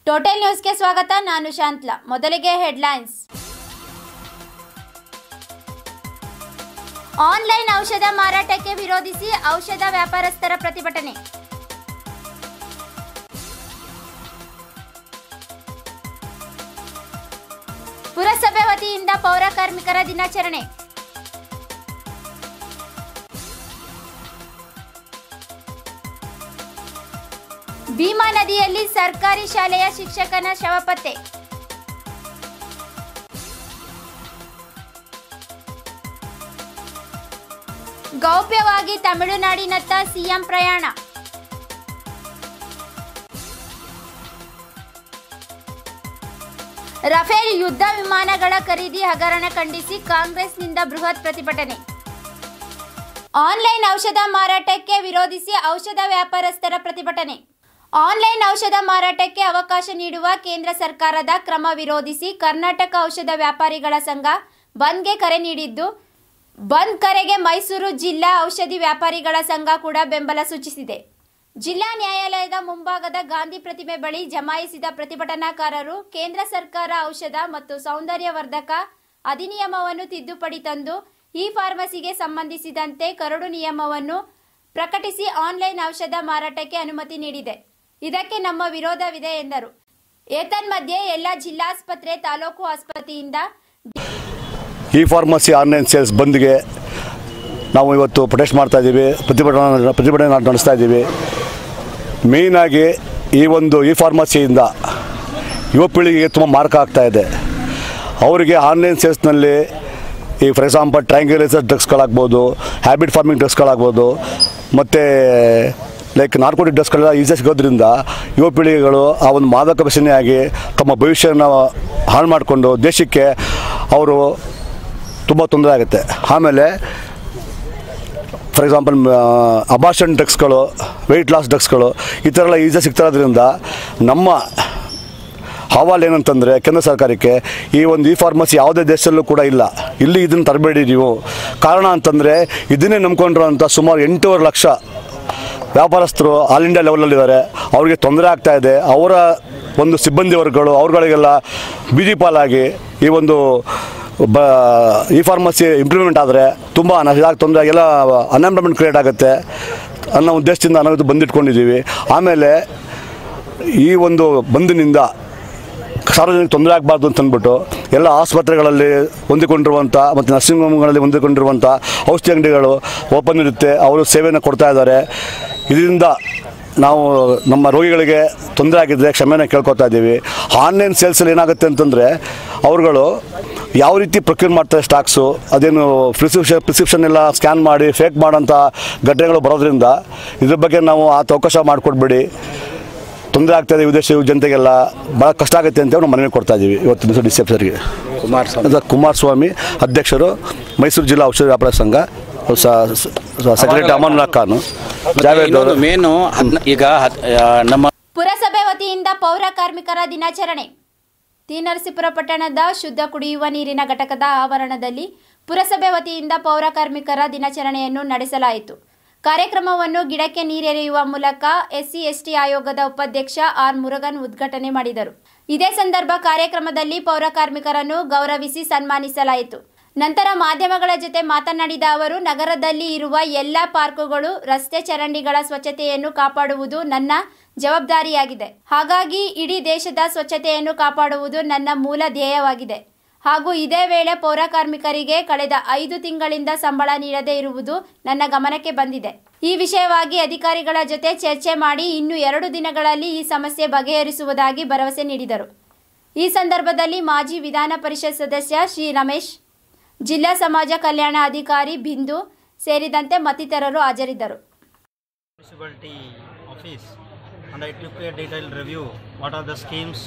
Total ನ್ಯೂಸ್ಗೆ ಸ್ವಾಗತ ನಾನು ಶಾಂತ್ಲಾ ಮೊದಲಿಗೆ ಹೆಡ್ಲೈನ್ಸ್ ಆನ್ಲೈನ್ ಔಷಧ ಮಾರಾಟಕ್ಕೆ ವಿರೋಧಿಸಿ ಔಷಧ ವ್ಯಾಪಾರಸ್ಥರ ಪ್ರತಿಭಟನೆ ಪುರಸಭೆ ವತಿಯಿಂದ ಪೌರ ಕಾರ್ಮಿಕರ ದಿನಾಚರಣೆ ಭೀಮಾ ನದಿಯಲ್ಲಿ ಸರ್ಕಾರಿ ಶಾಲೆಯ ಶಿಕ್ಷಕನ ಶವ ಪತ್ತೆ ಗೌಪ್ಯವಾಗಿ ತಮಿಳುನಾಡಿನತ್ತ ಸಿಎಂ ಪ್ರಯಾಣ ರಫೇಲ್ ಯುದ್ಧ ವಿಮಾನಗಳ ಖರೀದಿ ಹಗರಣ ಖಂಡಿಸಿ ಕಾಂಗ್ರೆಸ್ನಿಂದ ಬೃಹತ್ ಪ್ರತಿಭಟನೆ ಆನ್ಲೈನ್ ಔಷಧ ಮಾರಾಟಕ್ಕೆ ವಿರೋಧಿಸಿ ಔಷಧ ವ್ಯಾಪಾರಸ್ಥರ ಪ್ರತಿಭಟನೆ ಆನ್ಲೈನ್ ಔಷಧ ಮಾರಾಟಕ್ಕೆ ಅವಕಾಶ ನೀಡುವ ಕೇಂದ್ರ ಸರ್ಕಾರದ ಕ್ರಮ ವಿರೋಧಿಸಿ ಕರ್ನಾಟಕ ಔಷಧ ವ್ಯಾಪಾರಿಗಳ ಸಂಘ ಬಂದ್ಗೆ ಕರೆ ನೀಡಿದ್ದು ಬಂದ್ ಕರೆಗೆ ಮೈಸೂರು ಜಿಲ್ಲಾ ಔಷಧಿ ವ್ಯಾಪಾರಿಗಳ ಸಂಘ ಕೂಡ ಬೆಂಬಲ ಸೂಚಿಸಿದೆ ಜಿಲ್ಲಾ ನ್ಯಾಯಾಲಯದ ಮುಂಭಾಗದ ಗಾಂಧಿ ಪ್ರತಿಮೆ ಬಳಿ ಜಮಾಯಿಸಿದ ಪ್ರತಿಭಟನಾಕಾರರು ಕೇಂದ್ರ ಸರ್ಕಾರ ಔಷಧ ಮತ್ತು ಸೌಂದರ್ಯವರ್ಧಕ ಅಧಿನಿಯಮವನ್ನು ತಿದ್ದುಪಡಿ ತಂದು ಈ ಫಾರ್ಮಸಿಗೆ ಸಂಬಂಧಿಸಿದಂತೆ ಕರಡು ನಿಯಮವನ್ನು ಪ್ರಕಟಿಸಿ ಆನ್ಲೈನ್ ಔಷಧ ಮಾರಾಟಕ್ಕೆ ಅನುಮತಿ ನೀಡಿದೆ ಇದಕ್ಕೆ ನಮ್ಮ ವಿರೋಧವಿದೆ ಎಂದರು ಏತನ್ಮಧ್ಯೆ ಎಲ್ಲ ಜಿಲ್ಲಾಸ್ಪತ್ರೆ ತಾಲೂಕು ಆಸ್ಪತ್ರೆಯಿಂದ ಇ ಫಾರ್ಮಸಿ ಆನ್ಲೈನ್ ಸೇಲ್ಸ್ ಬಂದ್ಗೆ ನಾವು ಇವತ್ತು ಪ್ರೊಟೆಸ್ಟ್ ಮಾಡ್ತಾ ಇದ್ದೀವಿ ಪ್ರತಿಭಟನೆ ಪ್ರತಿಭಟನೆ ನಾಡ್- ನಡೆಸ್ತಾ ಇದ್ದೀವಿ ಮೇಯ್ನಾಗಿ ಈ ಒಂದು ಇ ಫಾರ್ಮಸಿಯಿಂದ ಯುವ ಪೀಳಿಗೆಗೆ ತುಂಬ ಮಾರ್ಕ ಆಗ್ತಾ ಇದೆ ಅವರಿಗೆ ಆನ್ಲೈನ್ ಸೇಲ್ಸ್ನಲ್ಲಿ ಈ ಫಾರ್ ಎಕ್ಸಾಂಪಲ್ ಟ್ರ್ಯಾಂಗ್ಯುಲೈಸರ್ ಡ್ರಗ್ಸ್ಗಳಾಗ್ಬೋದು ಹ್ಯಾಬಿಟ್ ಫಾರ್ಮಿಂಗ್ ಡ್ರಗ್ಸ್ಗಳಾಗ್ಬೋದು ಮತ್ತು ಲೈಕ್ ನಾರ್ಕೋಟಿಕ್ ಡ್ರಗ್ಸ್ಗಳೆಲ್ಲ ಈಸಿ ಸಿಗೋದ್ರಿಂದ ಯುವ ಪೀಳಿಗೆಗಳು ಆ ಒಂದು ಮಾದಕ ವ್ಯಸನಿಯಾಗಿ ತಮ್ಮ ಭವಿಷ್ಯನ ಹಾಳು ಮಾಡಿಕೊಂಡು ದೇಶಕ್ಕೆ ಅವರು ತುಂಬ ತೊಂದರೆ ಆಗುತ್ತೆ ಆಮೇಲೆ ಫಾರ್ ಎಕ್ಸಾಂಪಲ್ ಅಬಾರ್ಷನ್ ಡ್ರಗ್ಸ್ಗಳು ವೆಯ್ಟ್ ಲಾಸ್ ಡ್ರಗ್ಸ್ಗಳು ಈ ಥರ ಎಲ್ಲ ಈಸಿಯಾಗಿ ಸಿಗ್ತಾ ಇರೋದ್ರಿಂದ ನಮ್ಮ ಹವಾಲ್ ಏನಂತಂದರೆ ಕೇಂದ್ರ ಸರ್ಕಾರಕ್ಕೆ ಈ ಒಂದು ಇ ಫಾರ್ಮಸಿ ಯಾವುದೇ ದೇಶದಲ್ಲೂ ಕೂಡ ಇಲ್ಲ ಇಲ್ಲಿ ಇದನ್ನು ತರಬೇಡಿ ನೀವು ಕಾರಣ ಅಂತಂದರೆ ಇದನ್ನೇ ನಂಬ್ಕೊಂಡಿರೋಂಥ ಸುಮಾರು ಎಂಟೂವರೆ ಲಕ್ಷ ವ್ಯಾಪಾರಸ್ಥರು ಆಲ್ ಇಂಡಿಯಾ ಲೆವೆಲಲ್ಲಿದ್ದಾರೆ ಅವರಿಗೆ ತೊಂದರೆ ಆಗ್ತಾ ಇದೆ ಅವರ ಒಂದು ಸಿಬ್ಬಂದಿ ವರ್ಗಗಳು ಅವ್ರುಗಳಿಗೆಲ್ಲ ಬೀದಿ ಪಾಲಾಗಿ ಈ ಒಂದು ಬ ಇ ಫಾರ್ಮಸಿ ಇಂಪ್ಲಿಮೆಂಟ್ ಆದರೆ ತುಂಬ ಇದಾಗಿ ತೊಂದರೆ ಎಲ್ಲ ಅನ್ಎಂಪ್ಲಾಯ್ಮೆಂಟ್ ಕ್ರಿಯೇಟ್ ಆಗುತ್ತೆ ಅನ್ನೋ ಉದ್ದೇಶದಿಂದ ನಾವು ಇದು ಬಂದಿಟ್ಕೊಂಡಿದ್ದೀವಿ ಆಮೇಲೆ ಈ ಒಂದು ಬಂದಿನಿಂದ ಸಾರ್ವಜನಿಕ ತೊಂದರೆ ಆಗಬಾರ್ದು ಅಂತ ಅಂದ್ಬಿಟ್ಟು ಎಲ್ಲ ಆಸ್ಪತ್ರೆಗಳಲ್ಲಿ ಹೊಂದಿಕೊಂಡಿರುವಂಥ ಮತ್ತು ನರ್ಸಿಂಗ್ ಹೋಮ್ಗಳಲ್ಲಿ ಹೊಂದಿಕೊಂಡಿರುವಂಥ ಔಷಧಿ ಅಂಗಡಿಗಳು ಓಪನ್ ಇರುತ್ತೆ ಅವರು ಸೇವೆಯನ್ನು ಕೊಡ್ತಾ ಇದ್ದಾರೆ ಇದರಿಂದ ನಾವು ನಮ್ಮ ರೋಗಿಗಳಿಗೆ ತೊಂದರೆ ಆಗಿದ್ದರೆ ಕ್ಷಮೆನ ಕೇಳ್ಕೊತಾ ಇದ್ದೀವಿ ಆನ್ಲೈನ್ ಸೇಲ್ಸಲ್ಲಿ ಏನಾಗುತ್ತೆ ಅಂತಂದರೆ ಅವ್ರುಗಳು ಯಾವ ರೀತಿ ಪ್ರೊಕ್ಯೂರ್ ಮಾಡ್ತಾರೆ ಸ್ಟಾಕ್ಸು ಅದೇನು ಪ್ರಿಸ್ಕ್ರಿಪ್ಷನ್ ಪ್ರಿಸ್ಕ್ರಿಪ್ಷನ್ ಎಲ್ಲ ಸ್ಕ್ಯಾನ್ ಮಾಡಿ ಫೇಕ್ ಮಾಡೋಂಥ ಘಟನೆಗಳು ಬರೋದ್ರಿಂದ ಇದ್ರ ಬಗ್ಗೆ ನಾವು ಆ ಅವಕಾಶ ಮಾಡಿಕೊಡ್ಬೇಡಿ ತೊಂದರೆ ಆಗ್ತಾಯಿದೆ ವಿದೇಶಿ ಜನತೆಗೆಲ್ಲ ಭಾಳ ಕಷ್ಟ ಆಗುತ್ತೆ ಅಂತ ನಾವು ಮನವಿ ಕೊಡ್ತಾ ಇದ್ದೀವಿ ಇವತ್ತು ದಿವಸ ಡಿ ಸಿ ಎಫ್ಸರ್ಗೆ ಕುಮಾರಸ್ವಾಮಿ ಕುಮಾರಸ್ವಾಮಿ ಅಧ್ಯಕ್ಷರು ಮೈಸೂರು ಜಿಲ್ಲಾ ಔಷಧ ವ್ಯಾಪಾರ ಸಂಘ ಸೆಕ್ರೆಟರಿ ಅಮನುಲ್ಲಾ ಖಾನ್ ಜಾವೇದ್ ಅವರು ಮೇನು ಈಗ ಹತ್- ಆ, ನಮ್ಮ ಪುರಸಭೆ ವತಿಯಿಂದ ಪೌರ ಕಾರ್ಮಿಕರ ದಿನಾಚರಣೆ ಟಿ ನರಸೀಪುರ ಪಟ್ಟಣದ ಶುದ್ಧ ಕುಡಿಯುವ ನೀರಿನ ಘಟಕದ ಆವರಣದಲ್ಲಿ ಪುರಸಭೆ ವತಿಯಿಂದ ಪೌರ ಕಾರ್ಮಿಕರ ದಿನಾಚರಣೆಯನ್ನು ನಡೆಸಲಾಯಿತು ಕಾರ್ಯಕ್ರಮವನ್ನು ಗಿಡಕ್ಕೆ ನೀರೆರೆಯುವ ಮೂಲಕ ಎಸ್ಸಿ ಎಸ್ಟಿ ಆಯೋಗದ ಉಪಾಧ್ಯಕ್ಷ ಆರ್ ಮುರುಗನ್ ಉದ್ಘಾಟನೆ ಮಾಡಿದರು ಇದೇ ಸಂದರ್ಭ ಕಾರ್ಯಕ್ರಮದಲ್ಲಿ ಪೌರ ಕಾರ್ಮಿಕರನ್ನು ಗೌರವಿಸಿ ಸನ್ಮಾನಿಸಲಾಯಿತು ನಂತರ ಮಾಧ್ಯಮಗಳ ಜೊತೆ ಮಾತನಾಡಿದ ಅವರು ನಗರದಲ್ಲಿ ಇರುವ ಎಲ್ಲ ಪಾರ್ಕುಗಳು ರಸ್ತೆ ಚರಂಡಿಗಳ ಸ್ವಚ್ಛತೆಯನ್ನು ಕಾಪಾಡುವುದು ನನ್ನ ಜವಾಬ್ದಾರಿಯಾಗಿದೆ ಹಾಗಾಗಿ ಇಡೀ ದೇಶದ ಸ್ವಚ್ಛತೆಯನ್ನು ಕಾಪಾಡುವುದು ನನ್ನ ಮೂಲ ಧ್ಯೇಯವಾಗಿದೆ ಹಾಗೂ ಇದೇ ವೇಳೆ ಪೌರ ಕಾರ್ಮಿಕರಿಗೆ ಕಳೆದ ಐದು ತಿಂಗಳಿಂದ ಸಂಬಳ ನೀಡದೇ ಇರುವುದು ನನ್ನ ಗಮನಕ್ಕೆ ಬಂದಿದೆ ಈ ವಿಷಯವಾಗಿ ಅಧಿಕಾರಿಗಳ ಜೊತೆ ಚರ್ಚೆ ಮಾಡಿ ಇನ್ನು ಎರಡು ದಿನಗಳಲ್ಲಿ ಈ ಸಮಸ್ಯೆ ಬಗೆಹರಿಸುವುದಾಗಿ ಭರವಸೆ ನೀಡಿದರು ಈ ಸಂದರ್ಭದಲ್ಲಿ ಮಾಜಿ ವಿಧಾನ ಪರಿಷತ್ ಸದಸ್ಯ ಶ್ರೀ ರಮೇಶ್ ಜಿಲ್ಲಾ ಸಮಾಜ ಕಲ್ಯಾಣ ಅಧಿಕಾರಿ ಬಿಂದು ಸೇರಿದಂತೆ ಮತ್ತಿತರರು ಹಾಜರಿದ್ದರು municipality office and I took a detailed review what are the schemes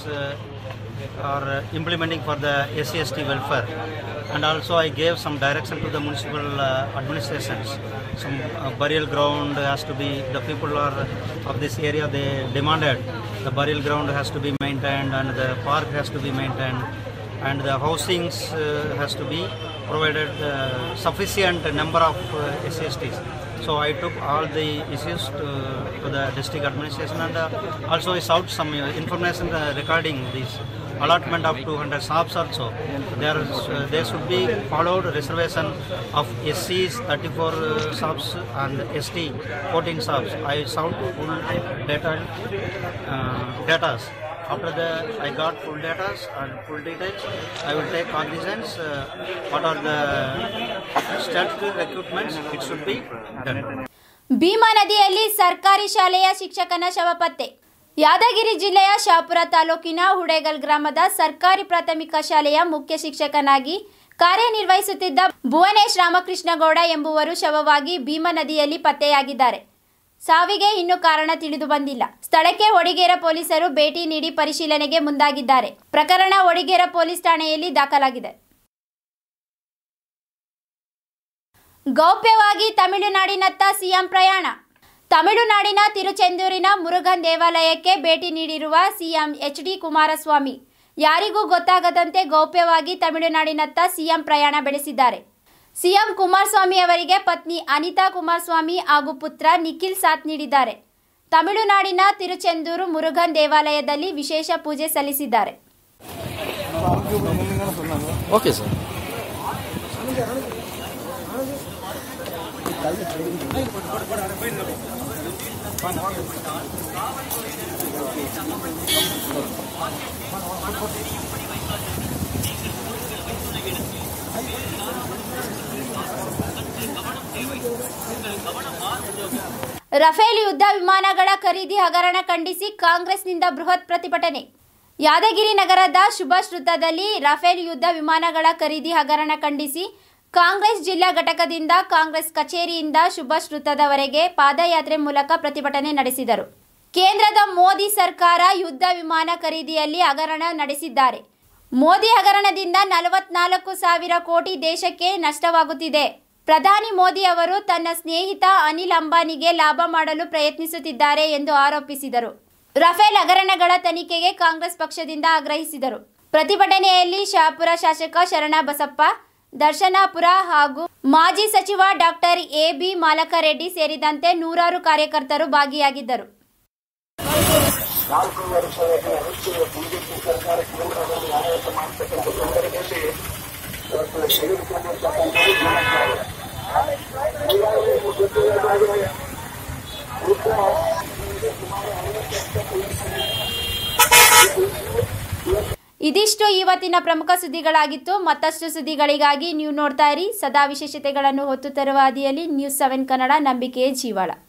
uh, are uh, implementing for the SCST welfare and also I gave some direction to the municipal uh, administrations some uh, burial ground has to be the people are of this area they demanded the burial ground has to be maintained and the park has to be maintained and the housings uh, has to be provided uh, sufficient number of uh, SCSTs So I took all the issues to, to the district administration and uh, also I sought some uh, information uh, regarding this allotment of 200 shops also. There, is, uh, there should be followed reservation of SCs 34 uh, shops and ST 14 shops. I sought full data, uh, data. After the I got full data and full details, I will take cognizance uh, what are the statutory recruitments it should be done. Bima ನದಿಯಲ್ಲಿ ಸರ್ಕಾರಿ ಶಾಲೆಯ ಶಿಕ್ಷಕನ ಶವ ಪತ್ತೆ ಯಾದಗಿರಿ ಜಿಲ್ಲೆಯ ಶಾಪುರ ತಾಲೂಕಿನ ಹುಡೇಗಲ್ ಗ್ರಾಮದ ಸರ್ಕಾರಿ ಪ್ರಾಥಮಿಕ ಶಾಲೆಯ ಮುಖ್ಯ ಶಿಕ್ಷಕನಾಗಿ ಕಾರ್ಯನಿರ್ವಹಿಸುತ್ತಿದ್ದ ಭುವನೇಶ್ ರಾಮಕೃಷ್ಣಗೌಡ ಎಂಬುವರು ಶವವಾಗಿ ಭೀಮಾ ನದಿಯಲ್ಲಿ ಪತ್ತೆಯಾಗಿದ್ದಾರೆ ಸಾವಿಗೆ ಇನ್ನೂ ಕಾರಣ ತಿಳಿದು ಬಂದಿಲ್ಲ ಸ್ಥಳಕ್ಕೆ ಒಡಿಗೇರ ಪೊಲೀಸರು ಭೇಟಿ ನೀಡಿ ಪರಿಶೀಲನೆಗೆ ಮುಂದಾಗಿದ್ದಾರೆ ಪ್ರಕರಣ ಒಡಿಗೇರ ಪೊಲೀಸ್ ಠಾಣೆಯಲ್ಲಿ ದಾಖಲಾಗಿದೆ ಗೌಪ್ಯವಾಗಿ ತಮಿಳುನಾಡಿನತ್ತ ಸಿಎಂ ಪ್ರಯಾಣ ತಮಿಳುನಾಡಿನ ತಿರುಚೆಂದೂರಿನ ಮುರುಗನ್ ದೇವಾಲಯಕ್ಕೆ ಭೇಟಿ ನೀಡಿರುವ ಸಿಎಂ ಎಚ್ ಡಿ ಕುಮಾರಸ್ವಾಮಿ ಯಾರಿಗೂ ಗೊತ್ತಾಗದಂತೆ ಗೌಪ್ಯವಾಗಿ ತಮಿಳುನಾಡಿನತ್ತ ಸಿಎಂ ಪ್ರಯಾಣ ಬೆಳೆಸಿದ್ದಾರೆ ಸಿಎಂ ಕುಮಾರಸ್ವಾಮಿ ಅವರಿಗೆ ಪತ್ನಿ ಅನಿತಾ ಕುಮಾರಸ್ವಾಮಿ ಹಾಗೂ ಪುತ್ರ ನಿಖಿಲ್ ಸಾಥ್ ನೀಡಿದ್ದಾರೆ ತಮಿಳುನಾಡಿನ ತಿರುಚೆಂದೂರು ಮುರುಗನ್ ದೇವಾಲಯದಲ್ಲಿ ವಿಶೇಷ ಪೂಜೆ ಸಲ್ಲಿಸಿದ್ದಾರೆ ಓಕೆ ಸರ್ ರಫೇಲ್ ಯುದ್ಧ ವಿಮಾನಗಳ ಖರೀದಿ ಹಗರಣ ಖಂಡಿಸಿ ಕಾಂಗ್ರೆಸ್ನಿಂದ ಬೃಹತ್ ಪ್ರತಿಭಟನೆ ಯಾದಗಿರಿ ನಗರದ ಸುಭಾಷ್ ವೃತ್ತದಲ್ಲಿ ರಫೇಲ್ ಯುದ್ಧ ವಿಮಾನಗಳ ಖರೀದಿ ಹಗರಣ ಖಂಡಿಸಿ ಕಾಂಗ್ರೆಸ್ ಜಿಲ್ಲಾ ಘಟಕದಿಂದ ಕಾಂಗ್ರೆಸ್ ಕಚೇರಿಯಿಂದ ಸುಭಾಷ್ ವೃತ್ತದವರೆಗೆ ಪಾದಯಾತ್ರೆ ಮೂಲಕ ಪ್ರತಿಭಟನೆ ನಡೆಸಿದರು ಕೇಂದ್ರದ ಮೋದಿ ಸರ್ಕಾರ ಯುದ್ಧ ವಿಮಾನ ಖರೀದಿಯಲ್ಲಿ ಹಗರಣ ನಡೆಸಿದ್ದಾರೆ ಮೋದಿ ಹಗರಣದಿಂದ ನಲವತ್ನಾಲ್ಕು ಸಾವಿರ ಕೋಟಿ ದೇಶಕ್ಕೆ ನಷ್ಟವಾಗುತ್ತಿದೆ ಪ್ರಧಾನಿ ಮೋದಿ ಅವರು ತನ್ನ ಸ್ನೇಹಿತ ಅನಿಲ್ ಅಂಬಾನಿಗೆ ಲಾಭ ಮಾಡಲು ಪ್ರಯತ್ನಿಸುತ್ತಿದ್ದಾರೆ ಎಂದು ಆರೋಪಿಸಿದರು ರಫೇಲ್ ಹಗರಣಗಳ ತನಿಖೆಗೆ ಕಾಂಗ್ರೆಸ್ ಪಕ್ಷದಿಂದ ಆಗ್ರಹಿಸಿದರು ಪ್ರತಿಭಟನೆಯಲ್ಲಿ ಶಹಾಪುರ ಶಾಸಕ ಶರಣ ಬಸಪ್ಪ ದರ್ಶನಾಪುರ ಹಾಗೂ ಮಾಜಿ ಸಚಿವ ಡಾಕ್ಟರ್ ಎ ಬಿ ಮಾಲಕರೆಡ್ಡಿ ಸೇರಿದಂತೆ ನೂರಾರು ಕಾರ್ಯಕರ್ತರು ಭಾಗಿಯಾಗಿದ್ದರು ಇದಿಷ್ಟು ಇವತ್ತಿನ ಪ್ರಮುಖ ಸುದ್ದಿಗಳಾಗಿತ್ತು ಮತ್ತಷ್ಟು ಸುದ್ದಿಗಳಿಗಾಗಿ ನೀವು ನೋಡ್ತಾ ಇರಿ ಸದಾ ವಿಶೇಷತೆಗಳನ್ನು ಹೊತ್ತು ತರುವ ಹಾದಿಯಲ್ಲಿ ನ್ಯೂಸ್ ಸೆವೆನ್ ಕನ್ನಡ ನಂಬಿಕೆಯ ಜೀವಾಳ